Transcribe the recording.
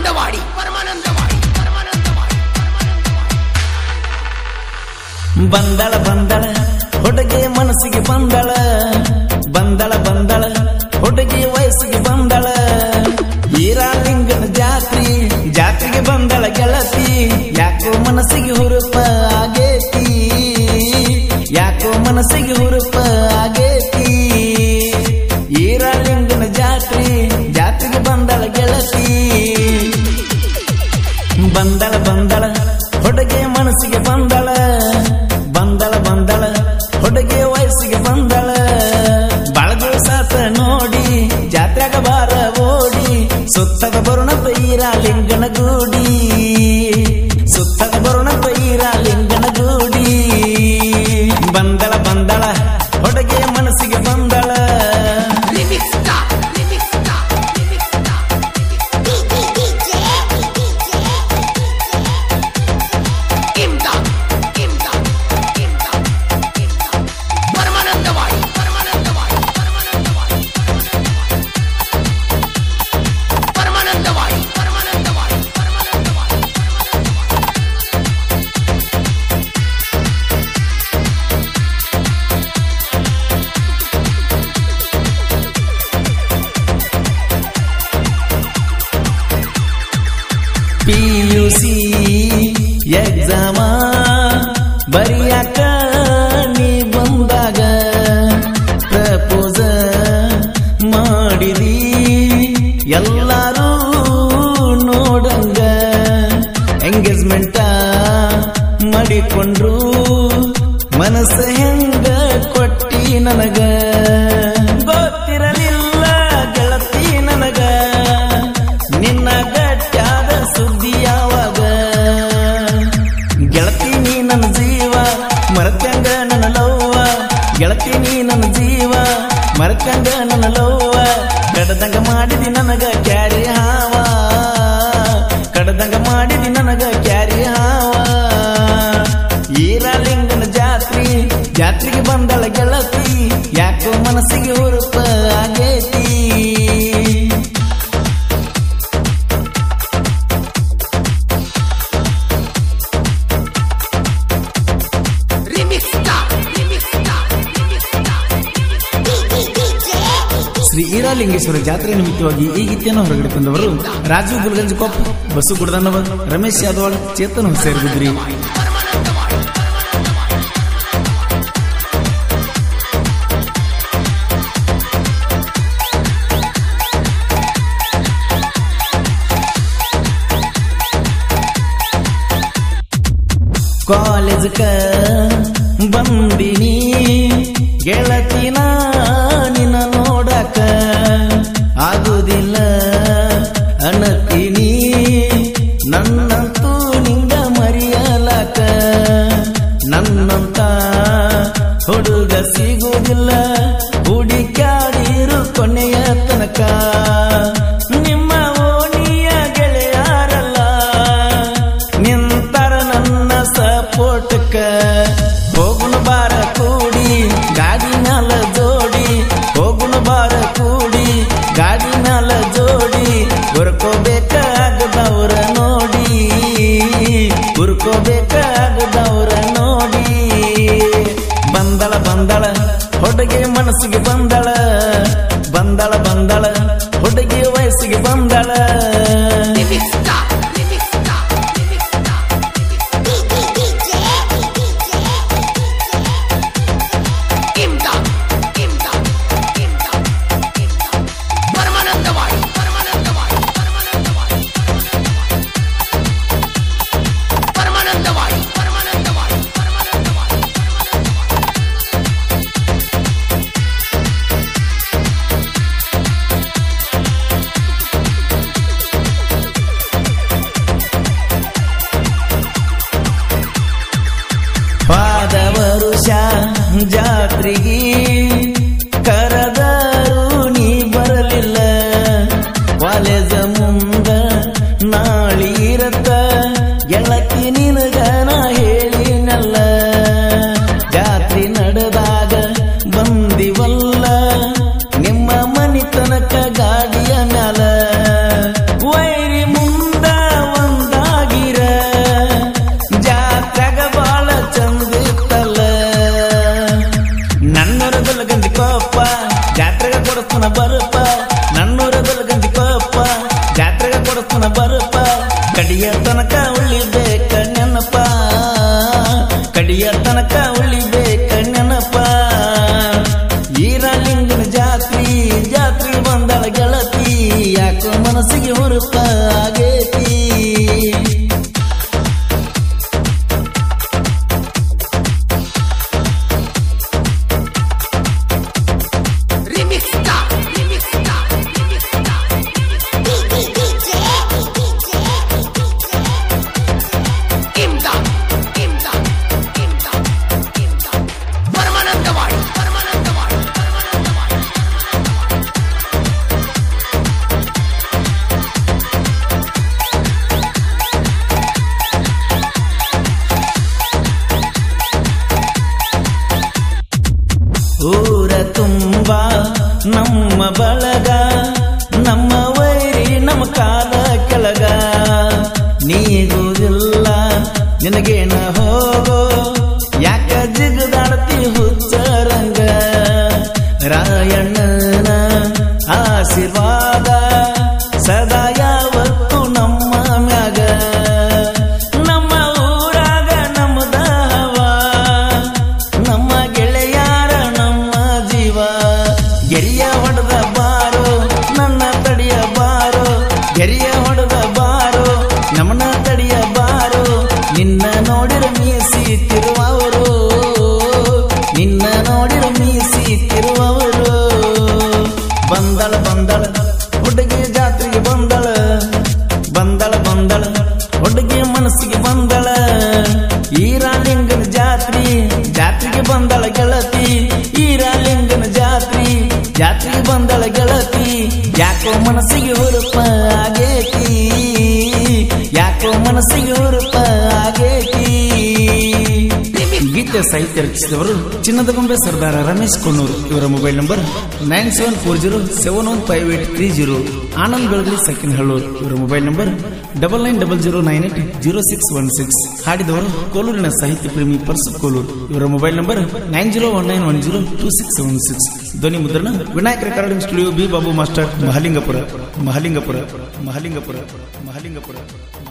ಪರಮಾನಂದವಾಡಿ ಪರಮಾನಂದವಾಡಿ ಪರಮಾನಂದವಾಡಿ ಬಂದಳ ಬಂದಳ ಹುಡುಗಿ ಮನಸ್ಸಿಗೆ ಬಂದಳ ಬಂದಳ ಬಂದಳ ಹುಡುಗಿ ವಯಸ್ಸಿಗೆ ಬಂದಳ ಈರಾಲಿಂಗನ ಜಾತ್ರಿ ಜಾತ್ರೆಗೆ ಬಂದಳ ಗೆಳತಿ ಯಾಕೋ ಮನಸ್ಸಿಗೆ ಹುರುಪ ಆಗೇತಿ ಯಾಕೋ ಮನಸ್ಸಿಗೆ ಹುರುಪ ಆಗೇತಿ ಈರಾಲಿಂಗನ ಜಾತ್ರಿ ಜಾತ್ರೆಗೆ ಬಂದಳ ಗೆಳತಿ ಬಂದಳ ಬಂದಳ ಹುಡುಗಿ ಮನಸ್ಸಿಗೆ ಬಂದಳ ಬಂದಳ ಬಂದಳ ಹುಡುಗಿ ವಯಸ್ಸಿಗೆ ಬಂದಳ ಬಳದು ಸಾತ ನೋಡಿ ಜಾತ್ರೆಗ ಬಾರ ಓಡಿ ಸುತ್ತದ ಬರುಣ ಬೈರ ಲಿಂಗನ ಗೂಡಿ ಸುತ್ತದ ಬರುಣ ಬೈರ ಲಿಂಗನ ಗೂಡಿ ಬಂದಳ ಬಂದಳ ಹುಡುಗಿ ಮನಸ್ಸಿಗೆ ಬಂದಳ Remix star, remix star, remix star, imdad, imdad, imdad, imdad. Paramanandawadi Paramanandawadi Paramanandawadi Paramanandawadi Paramanandawadi Paramanandawadi P U C ಎಕ್ಸಾಮ ಬರಿಯಾಕ ನೀ ಬಂದಾಗ ಪ್ರಪೋಸ ಮಾಡಿದಿ ಎಲ್ಲರೂ ನೋಡಂಗ ಎಂಗೇಜ್ಮೆಂಟ ಮಾಡಿಕೊಂಡ್ರು ಮನಸ್ಸ ಹೆಂಗ ಕೊಟ್ಟಿ ನನಗ ಗೊತ್ತಿರಲಿಲ್ಲ ಗೆಳತಿ ನನಗ ನಿನ್ನ ಗಟ್ಟಾದ ಸುದ್ದಿ ಯಾವಾಗ ಗೆಳತಿ ನೀ ನನ್ನ ಜೀವ ಮರತ್ಯಂಗ ನನ್ನ ಲವ್ವ ಗೆಳತಿ ನೀ ನನ್ನ ಜೀವ ಮರತ್ಯಂಗ ನನ್ನ ಲವ್ವ ಕಡದಂಗ ಮಾಡಿದಿ ನನಗ ಕ್ಯಾರಿ ಹಾವ ಕಡದಂಗ ಮಾಡಿದಿ ನನಗ ಕ್ಯಾರಿ ಹಾವ ಈರಲಿಂಗನ ಜಾತ್ರಿ ಜಾತ್ರೆಗೆ ಬಂದಳ ಗೆಳತಿ ಯಾಕೋ ಮನಸ್ಸಿಗೆ ಹುರುಪ ಆಗೇತಿ remix star, remix star, remix star. Shri ಈರಾಲಿಂಗೇಶ್ವರ ಜಾತ್ರೆ ನಿಮಿತ್ತವಾಗಿ ಈ ಗೀತೆಯನ್ನು ಹೊರಗಡೆ ತಂದವರು ರಾಜು ಗುಲ್ಗಂಜ್ ಕೊಪ್ಪ ಬಸ್ಸು ಗುಡದನ್ನವ ರಮೇಶ್ ಯಾದವಾಳ್ ಚೇತನ್ ಸೇರಿದ್ರಿ ಕಾಲೇಜ್ಕ ಬಂದಿನಿ ಗೆಳತಿನ ನಿನ್ನ ನೋಡಕ ಆಗುದಿಲ್ಲ ಅನತೀನಿ ನನ್ನಂತೂ ನಿಂಗ ಮರೆಯಲಕ ನನ್ನಂತ ಹುಡುಗ ಸಿಗುವುದಿಲ್ಲ ಹುಡುಕ್ಯಾಡಿರು ಕೊನೆಯ ತನಕ ನಿಮ್ಮ ಓಣಿಯ ಗೆಳೆಯಾರಲ್ಲ ನಿಂತರ ನನ್ನ ಸಪೋರ್ಟ್ಕ ಹೋಗುಣ ಬಾರ ಕೂಡಿ ಗಾಡಿ ಮ್ಯಾಲ ಜೋಡಿ ಹೋಗುಣ ಬಾರ ಕೂಡಿ ಗಾಡಿ ಮ್ಯಾಲ ಜೋಡಿ ಹುರ್ಕೋಬೇಕಾಗದವ್ರ ನೋಡಿ ಹುರ್ಕೋಬೇಕಾಗದವ್ರ ನೋಡಿ ಬಂದಳ ಬಂದಳ ಹುಡುಗಿ ಮನಸ್ಸಿಗೆ ಬಂದಳ ಬಂದಳ ಬಂದಳ ಹುಡುಗಿ ವಯಸ್ಸಿಗೆ ಬಂದಳ Remix star, remix star, remix star, imdad, imdad, imdad, imdad. Paramanandawadi Paramanandawadi Paramanandawadi Paramanandawadi Paramanandawadi Paramanandawadi ಪಾದ ವರುಷ ಜಾತ್ರೆಗೆ ಕರೆದರು ನೀ ಬರಲಿಲ್ಲ ಕಾಲೇಜ ಮುಂದ ನಾಳಿರತ್ತ ಗೆಳತಿ ನಿನಗ ನಾ ಹೇಳಿನಲ್ಲ ಜಾತ್ರೆ ನಡೆದಾಗ ಬಂದಿವಲ್ಲ ನಿಮ್ಮ ಮನಿತನಕ ಗಾಡಿಯ ಮ್ಯಾಲ ವೈರಿ ಮುಂದ ನನ್ನೂರ ಗಂಜಿ ಪಪ್ಪ ಜಾತ್ರೆಗೆ ಕೊಡತನ ಬರಪ್ಪ ಕಡಿಯ ತನಕ ಉಳಿಬೇಕ ನೆನಪ ಕಡಿಯ ತನಕ ಉಳಿಬೇಕ ನೆನಪ ಈರಲಿಂಗನ ಜಾತ್ರಿ ಜಾತ್ರೆ ಬಂದಳ ಗೆಳತಿ ಯಾಕೋ ಮನಸ್ಸಿಗೆ ಹುರುಪ ಆಗೇತಿ Remixta, remixta, remixta. Imdad, imdad, imdad, imdad. Paramanandawadi Paramanandawadi Paramanandawadi ಊರ ತುಂಬ ನಮ್ಮ ಬಳಗ ನಮ್ಮ ವೈರಿ ನಮ್ಮ ಕಾಲ ಕೆಳಗ ನೀಗುವುದಿಲ್ಲ ನಿನಗೇನ ಹೋಗೋ ಯಾಕ ಜಿಗದಾಡ್ತಿ ಹುಚ್ಚರಂಗ ರಾಯಣ್ಣನ ಆಶೀರ್ವಾದ ಸದಾ ಯಾವತ್ತು ನಮ್ಮ ಮ್ಯಾಗ ನಮ್ಮ ಊರಾಗ ನಮ್ಮದ ಹವಾ ನಮ್ಮ ಗೆಳೆಯಾರ ನಮ್ಮ ಜೀವ ಗೆರಿಯ ಹೊಡೆದ ಬಾರೋ ನನ್ನ ತಡಿಯ ಬಾರೋ ಗೆರಿಯ ಹೊಡೆದ ಬಾರೋ ನಮ್ಮನ ತಡಿಯ ಬಾರೋ ನಿನ್ನ ನೋಡಿರ ಮೀಸಿ ತಿರುವವರು ನಿನ್ನ ನೋಡಿರ ಮೀಸಿ ತಿರುವವರು ಬಂದಳ ಬಂದಳ ಹುಡುಗಿ ಜಾತ್ರೆಗೆ ಬಂದಳ ಬಂದಳ ಬಂದಳ ಹುಡುಗಿ ಮನಸ್ಸಿಗೆ ಬಂದಳ ಈರಾಲಿಂಗನ ಜಾತ್ರಿ ಜಾತ್ರೆಗೆ ಬಂದಳ ಗೆಳತಿ ಈರಾಲಿಂಗನ ಜಾತ್ರಿ ಜಾತ್ರೆಗೆ ಬಂದಳ ಗೆಳತಿ ಯಾಕೋ ಮನಸ್ಸಿಗೆ ಹುರುಪ ಆಗೇತಿ ಯಾಕೋ ಮನಸ್ಸಿಗೆ ಹುರುಪ ಆಗೇತಿ ಗೀತೆ ಸಾಹಿತ್ಯ ರಚಿಸಿದವರು ಚಿನ್ನದ ಗೊಂಬೆ ಸರ್ದಾರ ರಮೇಶ್ ಕೊಣ್ಣೂರು ಇವರ mobile number nine seven four zero seven one five eight three zero Anand Belagali second Hallur ಇವರ mobile number double nine double zero nine eight zero six one six ಹಾಡಿದವರು ಕೋಲೂರಿನ ಸಾಹಿತ್ಯ ಪ್ರೇಮಿ ಪರ್ಸು ಕೋಲೂರು ಇವರ mobile number nine zero one nine one zero two six seven six ಧ್ವನಿ ಮುದ್ರಣ Vinayak recording studio B Babu master Mahalingapura Mahalingapura Mahalingapura Mahalingapura